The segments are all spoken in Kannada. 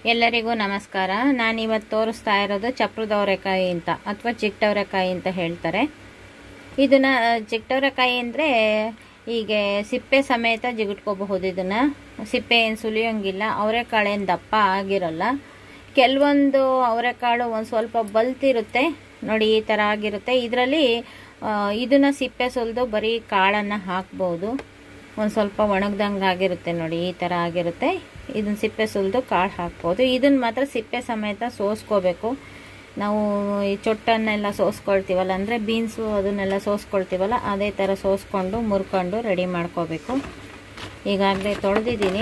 ಎಲ್ಲರಿಗೂ ನಮಸ್ಕಾರ ನಾನು ಇವತ್ತು ತೋರಿಸ್ತಾ ಇರೋದು ಚಪ್ರದವರೆಕಾಯಿ ಅಂತ ಅಥವಾ ಚಿಕ್ಕಟವರೆಕಾಯಿ ಅಂತ ಹೇಳ್ತಾರೆ ಇದನ್ನ ಚಿಕ್ಕಟವರೆಕಾಯಿ ಅಂದರೆ ಹೀಗೆ ಸಿಪ್ಪೆ ಸಮೇತ ಜಿಗುಟ್ಕೋಬಹುದು ಇದನ್ನು ಸಿಪ್ಪೆ ಏನು ಸುಲಿಯೋಂಗಿಲ್ಲ ಅವರೆಕಾಳು ಏನು ದಪ್ಪ ಆಗಿರಲ್ಲ ಕೆಲವೊಂದು ಅವರೆಕಾಳು ಒಂದು ಸ್ವಲ್ಪ ಬಲ್ತಿರುತ್ತೆ ನೋಡಿ ಈ ಥರ ಆಗಿರುತ್ತೆ ಇದರಲ್ಲಿ ಇದನ್ನು ಸಿಪ್ಪೆ ಸುಲಿದು ಬರೀ ಕಾಳನ್ನು ಹಾಕ್ಬೋದು ಒಂದು ಸ್ವಲ್ಪ ಒಣಗ್ದಂಗೆ ಆಗಿರುತ್ತೆ ನೋಡಿ ಈ ಥರ ಆಗಿರುತ್ತೆ ಇದನ್ನ ಸಿಪ್ಪೆ ಸುಲಿದು ಕಾಳು ಹಾಕ್ಬೋದು ಇದನ್ನು ಮಾತ್ರ ಸಿಪ್ಪೆ ಸಮೇತ ಸೋಸ್ಕೋಬೇಕು ನಾವು ಈ ಚೊಟ್ಟನ್ನೆಲ್ಲ ಸೋಸ್ಕೊಳ್ತೀವಲ್ಲ ಅಂದರೆ ಬೀನ್ಸು ಅದನ್ನೆಲ್ಲ ಸೋಸ್ಕೊಳ್ತೀವಲ್ಲ ಅದೇ ಥರ ಸೋಸ್ಕೊಂಡು ಮುರ್ಕೊಂಡು ರೆಡಿ ಮಾಡ್ಕೋಬೇಕು ಈಗಾಗಲೇ ತೊಳೆದಿದ್ದೀನಿ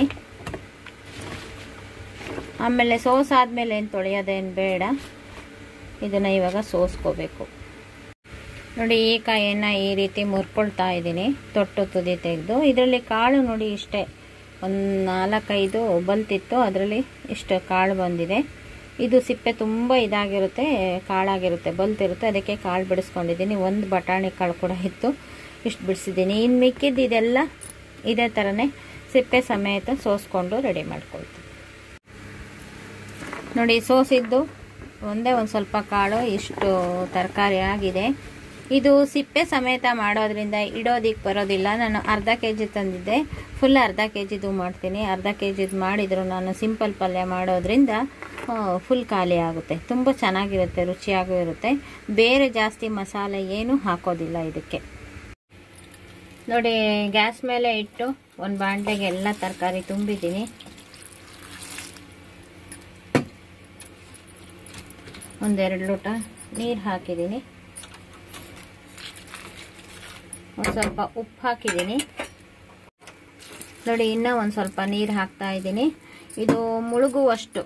ಆಮೇಲೆ ಸೋಸಾದ್ಮೇಲೆ ಏನು ತೊಳೆಯೋದೇನು ಬೇಡ ಇದನ್ನು ಇವಾಗ ಸೋಸ್ಕೋಬೇಕು ನೋಡಿ ಈ ಕಾಯಿಯನ್ನು ಈ ರೀತಿ ಮುರ್ಕೊಳ್ತಾ ಇದ್ದೀನಿ ತೊಟ್ಟು ತುದಿ ತೆಗೆದು ಇದರಲ್ಲಿ ಕಾಳು ನೋಡಿ ಇಷ್ಟೇ ಒಂದು ನಾಲ್ಕೈದು ಬಲ್ತಿತ್ತು ಅದರಲ್ಲಿ ಇಷ್ಟು ಕಾಳು ಬಂದಿದೆ ಇದು ಸಿಪ್ಪೆ ತುಂಬ ಇದಾಗಿರುತ್ತೆ ಕಾಳಾಗಿರುತ್ತೆ ಬಲ್ತಿರುತ್ತೆ ಅದಕ್ಕೆ ಕಾಳು ಬಿಡಿಸ್ಕೊಂಡಿದ್ದೀನಿ ಒಂದು ಬಟಾಣಿ ಕಾಳು ಕೂಡ ಇತ್ತು ಇಷ್ಟು ಬಿಡಿಸಿದ್ದೀನಿ ಇನ್ನು ಮಿಕ್ಕಿದ್ದು ಇದೆಲ್ಲ ಇದೇ ಥರನೇ ಸಿಪ್ಪೆ ಸಮೇತ ಸೋಸ್ಕೊಂಡು ರೆಡಿ ಮಾಡ್ಕೊಳ್ತೀನಿ ನೋಡಿ ಸೋಸಿದ್ದು ಒಂದೇ ಒಂದು ಸ್ವಲ್ಪ ಕಾಳು ಇಷ್ಟು ತರಕಾರಿ ಆಗಿದೆ ಇದು ಸಿಪ್ಪೆ ಸಮೇತ ಮಾಡೋದ್ರಿಂದ ಇಡೋದಿಕ್ಕೆ ಬರೋದಿಲ್ಲ ನಾನು ಅರ್ಧ ಕೆ ಜಿ ತಂದಿದ್ದೆ ಫುಲ್ ಅರ್ಧ ಕೆ ಜಿದು ಮಾಡ್ತೀನಿ ಅರ್ಧ ಕೆ ಜಿದು ಮಾಡಿದ್ರು ನಾನು ಸಿಂಪಲ್ ಪಲ್ಯ ಮಾಡೋದ್ರಿಂದ ಫುಲ್ ಖಾಲಿ ಆಗುತ್ತೆ ತುಂಬ ಚೆನ್ನಾಗಿರುತ್ತೆ ರುಚಿಯಾಗೂ ಇರುತ್ತೆ ಬೇರೆ ಜಾಸ್ತಿ ಮಸಾಲೆ ಏನೂ ಹಾಕೋದಿಲ್ಲ ಇದಕ್ಕೆ ನೋಡಿ ಗ್ಯಾಸ್ ಮೇಲೆ ಇಟ್ಟು ಒಂದು ಬಾಣಲೆಗೆ ಎಲ್ಲ ತರಕಾರಿ ತುಂಬಿದ್ದೀನಿ ಒಂದೆರಡು ಲೋಟ ನೀರು ಹಾಕಿದ್ದೀನಿ ಒಂದು ಸ್ವಲ್ಪ ಉಪ್ಪು ಹಾಕಿದ್ದೀನಿ ನೋಡಿ ಇನ್ನೂ ಒಂದು ಸ್ವಲ್ಪ ನೀರು ಹಾಕ್ತಾ ಇದ್ದೀನಿ ಇದು ಮುಳುಗುವಷ್ಟು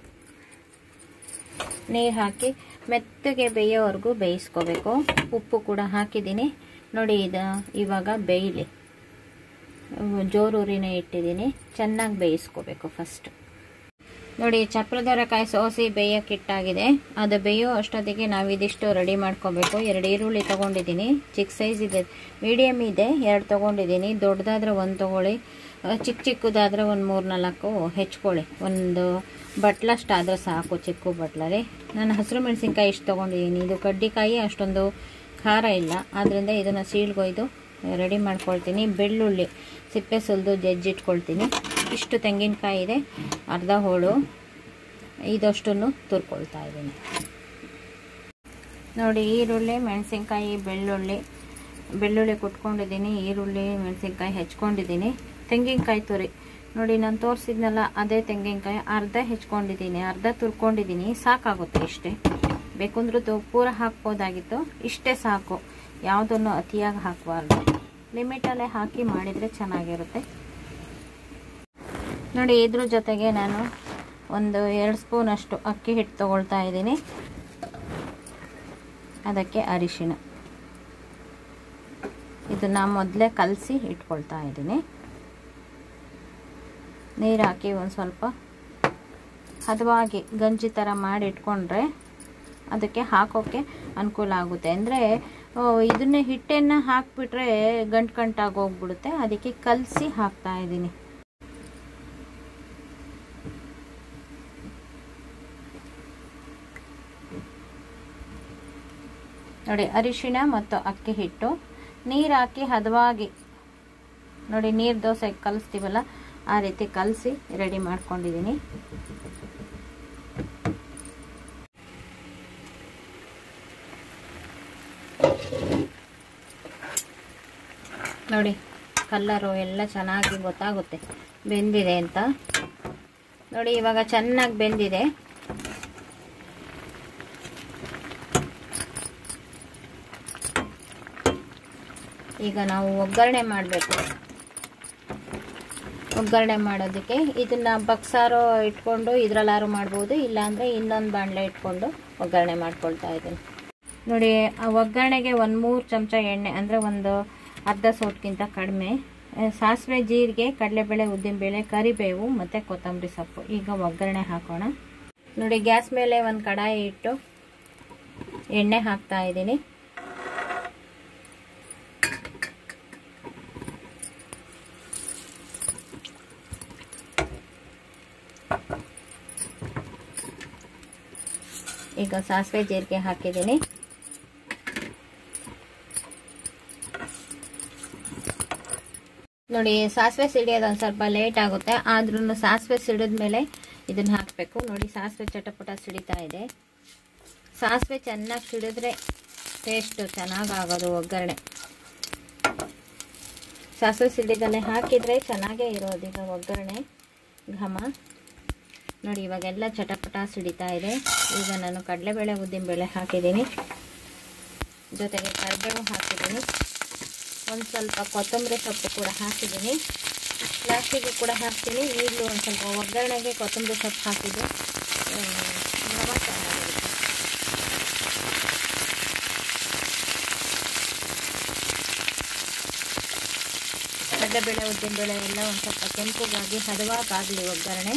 ನೀರು ಹಾಕಿ ಮೆತ್ತಗೆ ಬೇಯೋವರೆಗೂ ಬೇಯಿಸ್ಕೋಬೇಕು ಉಪ್ಪು ಕೂಡ ಹಾಕಿದ್ದೀನಿ ನೋಡಿ ಇದು ಇವಾಗ ಬೇಯಲಿ ಜೋರೂರಿನೇ ಇಟ್ಟಿದ್ದೀನಿ ಚೆನ್ನಾಗಿ ಬೇಯಿಸ್ಕೋಬೇಕು ಫಸ್ಟ್ ನೋಡಿ ಚಪ್ರದವರೆಕಾಯಿ ಸೋಸಿ ಬೇಯೋಕ್ಕಿಟ್ಟಾಗಿದೆ ಅದು ಬೇಯೋ ಅಷ್ಟೊತ್ತಿಗೆ ನಾವು ಇದಿಷ್ಟು ರೆಡಿ ಮಾಡ್ಕೋಬೇಕು ಎರಡು ಈರುಳ್ಳಿ ತೊಗೊಂಡಿದ್ದೀನಿ ಚಿಕ್ಕ ಸೈಜ್ ಇದೆ ಮೀಡಿಯಮ್ ಇದೆ ಎರಡು ತೊಗೊಂಡಿದ್ದೀನಿ ದೊಡ್ಡದಾದ್ರೆ ಒಂದು ತೊಗೊಳ್ಳಿ ಚಿಕ್ಕ ಚಿಕ್ಕದಾದರೆ ಒಂದು ಮೂರು ನಾಲ್ಕು ಹೆಚ್ಕೊಳ್ಳಿ ಒಂದು ಬಟ್ಲಷ್ಟಾದರೆ ಸಾಕು ಚಿಕ್ಕ ಬಟ್ಲಲ್ಲಿ ನಾನು ಹಸಿರು ಮೆಣಸಿನ್ಕಾಯಿ ಇಷ್ಟು ತೊಗೊಂಡಿದ್ದೀನಿ ಇದು ಕಡ್ಡಿಕಾಯಿ ಅಷ್ಟೊಂದು ಖಾರ ಇಲ್ಲ ಆದ್ದರಿಂದ ಇದನ್ನು ಸೀಳ್ಗೊಯ್ದು ರೆಡಿ ಮಾಡ್ಕೊಳ್ತೀನಿ ಬೆಳ್ಳುಳ್ಳಿ ಸಿಪ್ಪೆ ಸುಲಿದು ಜಜ್ಜಿಟ್ಕೊಳ್ತೀನಿ ಇಷ್ಟು ತೆಂಗಿನಕಾಯಿ ಇದೆ ಅರ್ಧ ಹೋಳು ಇದಷ್ಟನ್ನು ತುರ್ಕೊಳ್ತಾ ಇದ್ದೀನಿ ನೋಡಿ ಈರುಳ್ಳಿ ಮೆಣಸಿನ್ಕಾಯಿ ಬೆಳ್ಳುಳ್ಳಿ ಬೆಳ್ಳುಳ್ಳಿ ಕುಟ್ಕೊಂಡಿದ್ದೀನಿ ಈರುಳ್ಳಿ ಮೆಣಸಿನ್ಕಾಯಿ ಹೆಚ್ಕೊಂಡಿದ್ದೀನಿ ತೆಂಗಿನಕಾಯಿ ತುರಿ ನೋಡಿ ನಾನು ತೋರಿಸಿದ್ನಲ್ಲ ಅದೇ ತೆಂಗಿನಕಾಯಿ ಅರ್ಧ ಹೆಚ್ಕೊಂಡಿದ್ದೀನಿ ಅರ್ಧ ತುರ್ಕೊಂಡಿದ್ದೀನಿ ಸಾಕಾಗುತ್ತೆ ಇಷ್ಟೇ ಬೇಕಂದ್ರೂ ಪೂರ ಹಾಕ್ಬೋದಾಗಿತ್ತು ಇಷ್ಟೇ ಸಾಕು ಯಾವುದನ್ನು ಅತಿಯಾಗಿ ಹಾಕಬಾರ್ದು ಲಿಮಿಟಲ್ಲೇ ಹಾಕಿ ಮಾಡಿದರೆ ಚೆನ್ನಾಗಿರುತ್ತೆ ನೋಡಿ ಇದ್ರ ಜೊತೆಗೆ ನಾನು ಒಂದು ಎರಡು ಸ್ಪೂನ್ ಅಷ್ಟು ಅಕ್ಕಿ ಹಿಟ್ಟು ತೊಗೊಳ್ತಾ ಇದ್ದೀನಿ ಅದಕ್ಕೆ ಅರಿಶಿಣ ಇದನ್ನು ಮೊದಲೇ ಕಲಸಿ ಇಟ್ಕೊಳ್ತಾ ಇದ್ದೀನಿ ನೀರು ಹಾಕಿ ಒಂದು ಸ್ವಲ್ಪ ಹದವಾಗಿ ಗಂಜಿ ಥರ ಮಾಡಿ ಇಟ್ಕೊಂಡ್ರೆ ಅದಕ್ಕೆ ಹಾಕೋಕ್ಕೆ ಅನುಕೂಲ ಆಗುತ್ತೆ ಅಂದರೆ ಇದನ್ನೇ ಹಿಟ್ಟನ್ನು ಹಾಕಿಬಿಟ್ರೆ ಗಂಟು ಗಂಟಾಗಿ ಹೋಗ್ಬಿಡುತ್ತೆ ಅದಕ್ಕೆ ಕಲಸಿ ಹಾಕ್ತಾ ಇದ್ದೀನಿ ನೋಡಿ ಅರಿಶಿಣ ಮತ್ತು ಅಕ್ಕಿ ಹಿಟ್ಟು ನೀರು ಹಾಕಿ ಹದವಾಗಿ ನೋಡಿ ನೀರು ದೋಸೆ ಕಲಿಸ್ತೀವಲ್ಲ ಆ ರೀತಿ ಕಲಸಿ ರೆಡಿ ಮಾಡ್ಕೊಂಡಿದ್ದೀನಿ ನೋಡಿ ಕಲ್ಲರು ಎಲ್ಲ ಚೆನ್ನಾಗಿ ಗೊತ್ತಾಗುತ್ತೆ ಬೆಂದಿದೆ ಅಂತ ನೋಡಿ ಇವಾಗ ಚೆನ್ನಾಗಿ ಬೆಂದಿದೆ ಈಗ ನಾವು ಒಗ್ಗರಣೆ ಮಾಡಬೇಕು ಒಗ್ಗರಣೆ ಮಾಡೋದಕ್ಕೆ ಇದನ್ನು ಬಕ್ಸಾರು ಇಟ್ಕೊಂಡು ಇದ್ರಲ್ಲಾರು ಮಾಡ್ಬೋದು ಇಲ್ಲಾಂದರೆ ಇನ್ನೊಂದು ಬಾಣಲೆ ಇಟ್ಕೊಂಡು ಒಗ್ಗರಣೆ ಮಾಡ್ಕೊಳ್ತಾ ಇದ್ದೀನಿ ನೋಡಿ ಆ ಒಗ್ಗರಣೆಗೆ ಒಂದು ಮೂರು ಚಮಚ ಎಣ್ಣೆ ಅಂದರೆ ಒಂದು ಅರ್ಧ ಸೋಟ್ಗಿಂತ ಕಡಿಮೆ ಸಾಸಿವೆ ಜೀರಿಗೆ ಕಡಲೆಬೇಳೆ ಉದ್ದಿನಬೇಳೆ ಕರಿಬೇವು ಮತ್ತು ಕೊತ್ತಂಬರಿ ಸೊಪ್ಪು ಈಗ ಒಗ್ಗರಣೆ ಹಾಕೋಣ ನೋಡಿ ಗ್ಯಾಸ್ ಮೇಲೆ ಒಂದು ಕಡಾಯಿ ಇಟ್ಟು ಎಣ್ಣೆ ಹಾಕ್ತಾ ಇದ್ದೀನಿ ಈಗ ಸಾಸಿವೆ ಜೀರಿಗೆ ಹಾಕಿದ್ದೀನಿ ನೋಡಿ ಸಾಸಿವೆ ಸಿಡಿಯೋದು ಒಂದು ಸ್ವಲ್ಪ ಲೇಟ್ ಆಗುತ್ತೆ ಆದ್ರೂ ಸಾಸಿವೆ ಸಿಡಿದ ಮೇಲೆ ಇದನ್ನು ಹಾಕಬೇಕು ನೋಡಿ ಸಾಸಿವೆ ಚಟಪಟ ಸಿಡಿತಾ ಇದೆ ಸಾಸಿವೆ ಚೆನ್ನಾಗಿ ಸಿಡಿದ್ರೆ ಟೇಸ್ಟು ಚೆನ್ನಾಗಾಗೋದು ಒಗ್ಗರಣೆ ಸಾಸಿವೆ ಸಿಡಿದಲ್ಲೇ ಹಾಕಿದರೆ ಚೆನ್ನಾಗೇ ಇರೋದು ಈಗ ಒಗ್ಗರಣೆ ಘಮ ನೋಡಿ ಇವಾಗೆಲ್ಲ ಚಟಪಟ ಸಿಡಿತಾ ಇದೆ ಈಗ ನಾನು ಕಡಲೆಬೇಳೆ ಉದ್ದಿನಬೇಳೆ ಹಾಕಿದ್ದೀನಿ ಜೊತೆಗೆ ಕರಿಬೇವು ಹಾಕಿದ್ದೀನಿ ಒಂದು ಸ್ವಲ್ಪ ಕೊತ್ತಂಬರಿ ಸೊಪ್ಪು ಕೂಡ ಹಾಕಿದ್ದೀನಿ ಲಾಸ್ಟಿಗೆ ಕೂಡ ಹಾಕ್ತೀನಿ ಈಗಲೂ ಒಂದು ಸ್ವಲ್ಪ ಒಗ್ಗರಣೆಗೆ ಕೊತ್ತಂಬರಿ ಸೊಪ್ಪು ಹಾಕಿದ್ದು ಘಮ ಚೆನ್ನಾಗಿರುತ್ತೆ ಕಡಲೆಬೇಳೆ ಉದ್ದಿನಬೇಳೆ ಎಲ್ಲ ಒಂದು ಸ್ವಲ್ಪ ಕೆಂಪುಗಾಗಿ ಹದವಾಗಲಿ ಒಗ್ಗರಣೆ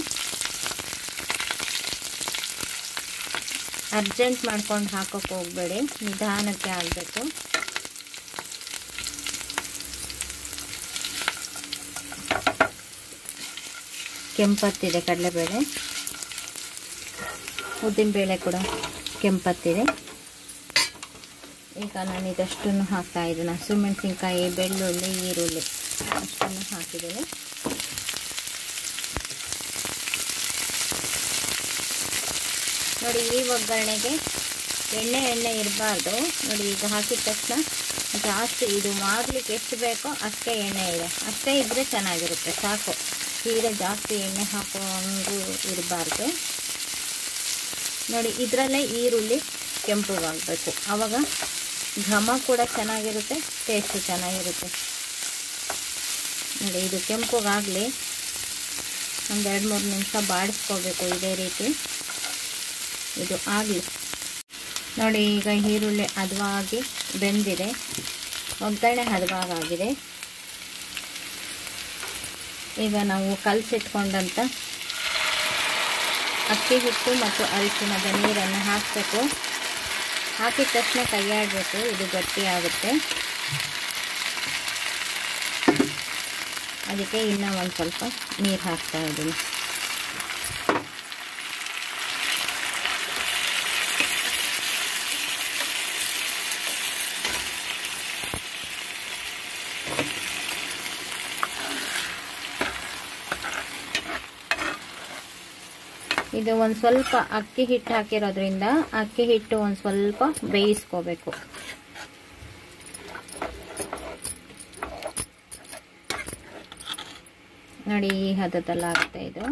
ಅರ್ಜೆಂಟ್ ಮಾಡ್ಕೊಂಡು ಹಾಕೋಕೆ ಹೋಗಬೇಡಿ ನಿಧಾನಕ್ಕೆ ಆಗಬೇಕು ಕೆಂಪತ್ತಿದೆ ಕಡಲೆಬೇಳೆ ಉದ್ದಿನಬೇಳೆ ಕೂಡ ಕೆಂಪತ್ತಿದೆ ಈಗ ನಾನು ಇದಷ್ಟನ್ನು ಹಾಕ್ತಾ ಇದ್ದೀನಿ ಹಸಿಮೆಣಸಿನ್ಕಾಯಿ ಬೆಳ್ಳುಳ್ಳಿ ಈರುಳ್ಳಿ ಅಷ್ಟನ್ನು ಹಾಕಿದ್ದೀನಿ ನೋಡಿ ಈ ಒಗ್ಗರಣೆಗೆ ಎಣ್ಣೆ ಎಣ್ಣೆ ಇರಬಾರ್ದು ನೋಡಿ ಈಗ ಹಾಕಿದ ತಕ್ಷಣ ಜಾಸ್ತಿ ಇದು ಮಾಡಲಿಕ್ಕೆ ಎಷ್ಟು ಬೇಕೋ ಅಷ್ಟೇ ಎಣ್ಣೆ ಇದೆ ಅಷ್ಟೇ ಇದ್ದರೆ ಚೆನ್ನಾಗಿರುತ್ತೆ ಸಾಕು ತೀರಾ ಜಾಸ್ತಿ ಎಣ್ಣೆ ಹಾಕೋಂಗೂ ಇರಬಾರ್ದು ನೋಡಿ ಇದರಲ್ಲೇ ಈರುಳ್ಳಿ ಕೆಂಪುಗಾಗಬೇಕು ಆವಾಗ ಘಮ ಕೂಡ ಚೆನ್ನಾಗಿರುತ್ತೆ ಟೇಸ್ಟು ಚೆನ್ನಾಗಿರುತ್ತೆ ನೋಡಿ ಇದು ಕೆಂಪುಗಾಗಲಿ ಒಂದು ಎರಡು ಮೂರು ನಿಮಿಷ ಬಾಡಿಸ್ಕೋಬೇಕು ಇದೇ ರೀತಿ ಇದು ಆಗಲಿ ನೋಡಿ ಈಗ ಈರುಳ್ಳಿ ಹದವಾಗಿ ಬೆಂದಿದೆ ಒಗ್ಗರಣೆ ಹದವಾಗಿದೆ ಈಗ ನಾವು ಕಲಸಿಟ್ಕೊಂಡಂಥ ಅಕ್ಕಿ ಹಿಟ್ಟು ಮತ್ತು ಅರಿಶಿಣದ ನೀರನ್ನು ಹಾಕಬೇಕು ಹಾಕಿದ ತಕ್ಷಣ ಕೈಯಾಡಬೇಕು ಇದು ಗಟ್ಟಿ ಆಗುತ್ತೆ ಅದಕ್ಕೆ ಇನ್ನೂ ಒಂದು ಸ್ವಲ್ಪ ನೀರು ಹಾಕ್ತಾ ಇದ್ದೀನಿ ಇದು ಒಂದು ಸ್ವಲ್ಪ ಅಕ್ಕಿ ಹಿಟ್ಟು ಹಾಕಿರೋದ್ರಿಂದ ಅಕ್ಕಿ ಹಿಟ್ಟು ಒಂದು ಸ್ವಲ್ಪ ಬೇಯಿಸ್ಕೋಬೇಕು ನೋಡಿ ಈ ಹದದಲ್ಲಿ ಆಗುತ್ತೆ ಇದು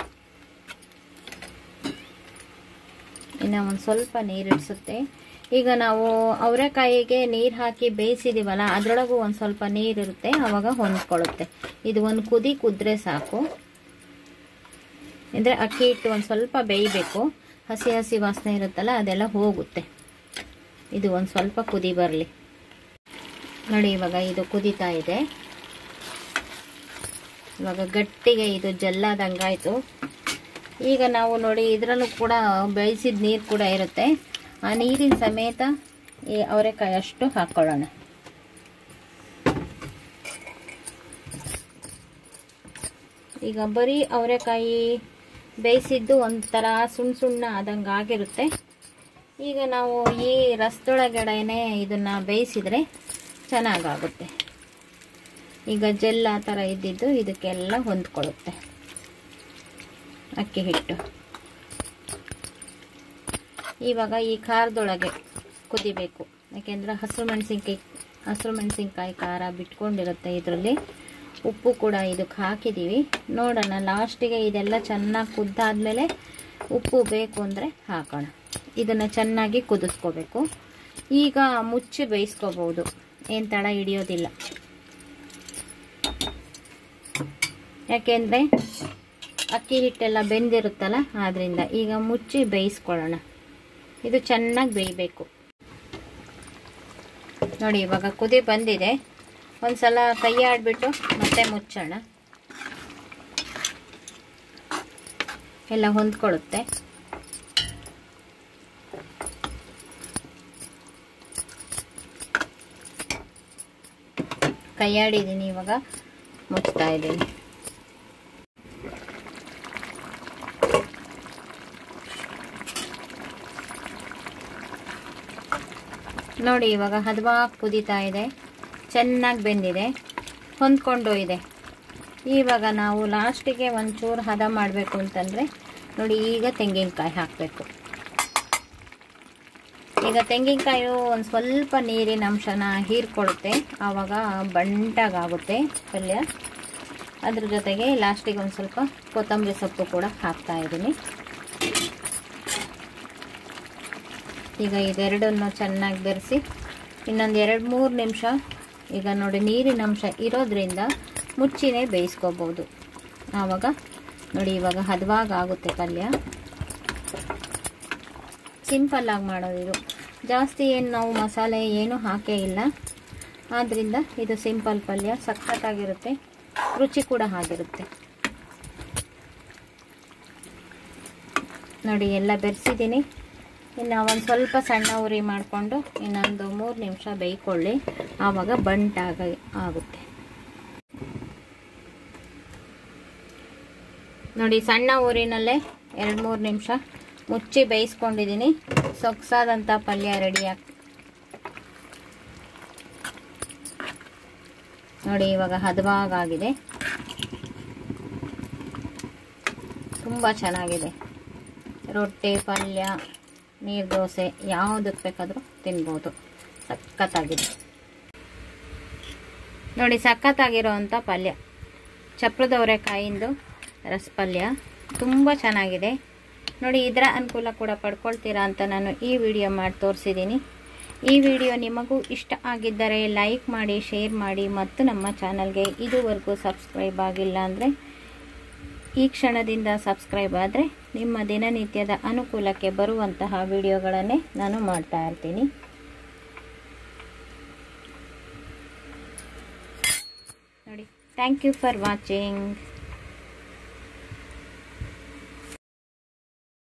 ಇನ್ನು ಒಂದು ಸ್ವಲ್ಪ ನೀರಿಡಿಸುತ್ತೆ ಈಗ ನಾವು ಅವರೆಕಾಯಿಗೆ ನೀರು ಹಾಕಿ ಬೇಯಿಸಿದೀವಲ್ಲ ಅದರೊಳಗೂ ಒಂದು ಸ್ವಲ್ಪ ನೀರಿರುತ್ತೆ ಆವಾಗ ಹೊಂದ್ಕೊಳ್ಳುತ್ತೆ ಇದು ಒಂದು ಕುದಿ ಕುದ್ರೆ ಸಾಕು ಅಂದರೆ ಅಕ್ಕಿ ಹಿಟ್ಟು ಒಂದು ಸ್ವಲ್ಪ ಬೇಯಬೇಕು ಹಸಿ ಹಸಿ ವಾಸನೆ ಇರುತ್ತಲ್ಲ ಅದೆಲ್ಲ ಹೋಗುತ್ತೆ ಇದು ಒಂದು ಸ್ವಲ್ಪ ಕುದಿ ಬರಲಿ ನೋಡಿ ಇವಾಗ ಇದು ಕುದೀತಾ ಇದೆ ಇವಾಗ ಗಟ್ಟಿಗೆ ಇದು ಜಲ್ಲಾದಂಗಾಯಿತು ಈಗ ನಾವು ನೋಡಿ ಇದರಲ್ಲೂ ಕೂಡ ಬೇಯಿಸಿದ ನೀರು ಕೂಡ ಇರುತ್ತೆ ಆ ನೀರಿನ ಸಮೇತ ಈ ಅವರೆಕಾಯಿ ಅಷ್ಟು ಹಾಕ್ಕೊಳ್ಳೋಣ ಈಗ ಬರೀ ಅವರೆಕಾಯಿ ಬೇಯಿಸಿದ್ದು ಒಂಥರ ಸುಣ್ಣ ಸುಣ್ಣ ಆದಂಗೆ ಆಗಿರುತ್ತೆ ಈಗ ನಾವು ಈ ರಸದೊಳಗಡೆನೆ ಇದನ್ನು ಬೇಯಿಸಿದರೆ ಚೆನ್ನಾಗಾಗುತ್ತೆ ಈಗ ಜೆಲ್ ಆ ಥರ ಇದ್ದಿದ್ದು ಇದಕ್ಕೆಲ್ಲ ಹೊಂದ್ಕೊಳ್ಳುತ್ತೆ ಅಕ್ಕಿ ಹಿಟ್ಟು ಇವಾಗ ಈ ಖಾರದೊಳಗೆ ಕುದಿಬೇಕು ಯಾಕೆಂದರೆ ಹಸಿರು ಮೆಣಸಿನ್ಕಾಯಿ ಹಸಿರು ಮೆಣಸಿನ್ಕಾಯಿ ಖಾರ ಬಿಟ್ಕೊಂಡಿರುತ್ತೆ ಇದರಲ್ಲಿ ಉಪ್ಪು ಕೂಡ ಇದಕ್ಕೆ ಹಾಕಿದ್ದೀವಿ ನೋಡೋಣ ಲಾಸ್ಟಿಗೆ ಇದೆಲ್ಲ ಚೆನ್ನಾಗಿ ಕುದ್ದಾದ್ಮೇಲೆ ಉಪ್ಪು ಬೇಕು ಅಂದರೆ ಹಾಕೋಣ ಇದನ್ನು ಚೆನ್ನಾಗಿ ಕುದಿಸ್ಕೋಬೇಕು ಈಗ ಮುಚ್ಚಿ ಬೇಯಿಸ್ಕೋಬೋದು ಏನು ತಡ ಹಿಡಿಯೋದಿಲ್ಲ ಯಾಕೆಂದರೆ ಅಕ್ಕಿ ಹಿಟ್ಟೆಲ್ಲ ಬೆಂದಿರುತ್ತಲ್ಲ ಆದ್ದರಿಂದ ಈಗ ಮುಚ್ಚಿ ಬೇಯಿಸ್ಕೊಳ್ಳೋಣ ಇದು ಚೆನ್ನಾಗಿ ಬೇಯಬೇಕು ನೋಡಿ ಇವಾಗ ಕುದಿ ಬಂದಿದೆ ಒಂದ್ಸಲ ಕೈ ಆಡ್ಬಿಟ್ಟು ಮತ್ತೆ ಮುಚ್ಚೋಣ ಎಲ್ಲ ಹೊಂದ್ಕೊಳ್ಳುತ್ತೆ ಕೈ ಆಡಿದ್ದೀನಿ ಇವಾಗ ಮುಚ್ತಾ ಇದ್ದೀನಿ ನೋಡಿ ಇವಾಗ ಹದವಾಗಿ ಕುದೀತಾ ಇದೆ ಚೆನ್ನಾಗಿ ಬೆಂದಿದೆ ಹೊಂದ್ಕೊಂಡು ಇದೆ ಇವಾಗ ನಾವು ಲಾಸ್ಟಿಗೆ ಒಂಚೂರು ಹದ ಮಾಡಬೇಕು ಅಂತಂದರೆ ನೋಡಿ ಈಗ ತೆಂಗಿನಕಾಯಿ ಹಾಕಬೇಕು ಈಗ ತೆಂಗಿನಕಾಯಿ ಒಂದು ಸ್ವಲ್ಪ ನೀರಿನ ಅಂಶನ ಹೀರ್ಕೊಳುತ್ತೆ ಆವಾಗ ಬಂಟಾಗುತ್ತೆ ಪಲ್ಯ ಅದ್ರ ಜೊತೆಗೆ ಲಾಸ್ಟಿಗೆ ಒಂದು ಸ್ವಲ್ಪ ಕೊತ್ತಂಬರಿ ಸೊಪ್ಪು ಕೂಡ ಹಾಕ್ತಾ ಇದ್ದೀನಿ ಈಗ ಇದೆರಡನ್ನು ಚೆನ್ನಾಗಿ ಬೆರೆಸಿ ಇನ್ನೊಂದು ಎರಡು ಮೂರು ನಿಮಿಷ ಈಗ ನೋಡಿ ನೀರಿನ ಅಂಶ ಇರೋದ್ರಿಂದ ಮುಚ್ಚಿನೇ ಬೇಯಿಸ್ಕೋಬೋದು ಆವಾಗ ನೋಡಿ ಇವಾಗ ಹದವಾಗಿ ಆಗುತ್ತೆ ಪಲ್ಯ ಸಿಂಪಲ್ಲಾಗಿ ಮಾಡೋದು ಇದು ಜಾಸ್ತಿ ಏನು ನಾವು ಮಸಾಲೆ ಏನೂ ಹಾಕೇ ಇಲ್ಲ ಆದ್ದರಿಂದ ಇದು ಸಿಂಪಲ್ ಪಲ್ಯ ಸಖತ್ತಾಗಿರುತ್ತೆ ರುಚಿ ಕೂಡ ಆಗಿರುತ್ತೆ ನೋಡಿ ಎಲ್ಲ ಬೆರೆಸಿದ್ದೀನಿ ಇನ್ನು ಒಂದು ಸ್ವಲ್ಪ ಸಣ್ಣ ಉರಿ ಮಾಡಿಕೊಂಡು ಇನ್ನೊಂದು ಮೂರು ನಿಮಿಷ ಬೇಯ್ಕೊಳ್ಳಿ ಆವಾಗ ಬಂಟಾಗ ಆಗುತ್ತೆ ನೋಡಿ ಸಣ್ಣ ಊರಿನಲ್ಲೇ ಎರಡು ಮೂರು ನಿಮಿಷ ಮುಚ್ಚಿ ಬೇಯಿಸ್ಕೊಂಡಿದ್ದೀನಿ ಸೊಗಸಾದಂಥ ಪಲ್ಯ ರೆಡಿ ಆಗಿ ನೋಡಿ ಇವಾಗ ಹದವಾಗಿದೆ ತುಂಬ ಚೆನ್ನಾಗಿದೆ ರೊಟ್ಟಿ ಪಲ್ಯ ನೀರು ದೋಸೆ ಯಾವುದಕ್ಕೆ ಬೇಕಾದರೂ ತಿನ್ಬೋದು ಸಖತ್ತಾಗಿದೆ ನೋಡಿ ಸಖತ್ತಾಗಿರೋವಂಥ ಪಲ್ಯ ಚಪ್ರದವರೆಕಾಯಿಂದು ರಸಪಲ್ಯ ತುಂಬ ಚೆನ್ನಾಗಿದೆ ನೋಡಿ ಇದರ ಅನುಕೂಲ ಕೂಡ ಪಡ್ಕೊಳ್ತೀರಾ ಅಂತ ನಾನು ಈ ವಿಡಿಯೋ ಮಾಡಿ ತೋರಿಸಿದ್ದೀನಿ ಈ ವಿಡಿಯೋ ನಿಮಗೂ ಇಷ್ಟ ಆಗಿದ್ದರೆ ಲೈಕ್ ಮಾಡಿ ಶೇರ್ ಮಾಡಿ ಮತ್ತು ನಮ್ಮ ಚಾನಲ್ಗೆ ಇದುವರೆಗೂ ಸಬ್ಸ್ಕ್ರೈಬ್ ಆಗಿಲ್ಲ ಅಂದರೆ ಈ ಕ್ಷಣದಿಂದ ಸಬ್ಸ್ಕ್ರೈಬ್ ಆದರೆ ನಿಮ್ಮ ದಿನನಿತ್ಯದ ಅನುಕೂಲಕ್ಕೆ ಬರುವಂತಹ ವಿಡಿಯೋಗಳನ್ನೇ ನಾನು ಮಾಡ್ತಾ ಇರ್ತೀನಿ ನೋಡಿ ಥ್ಯಾಂಕ್ ಯು ಫಾರ್ ವಾಚಿಂಗ್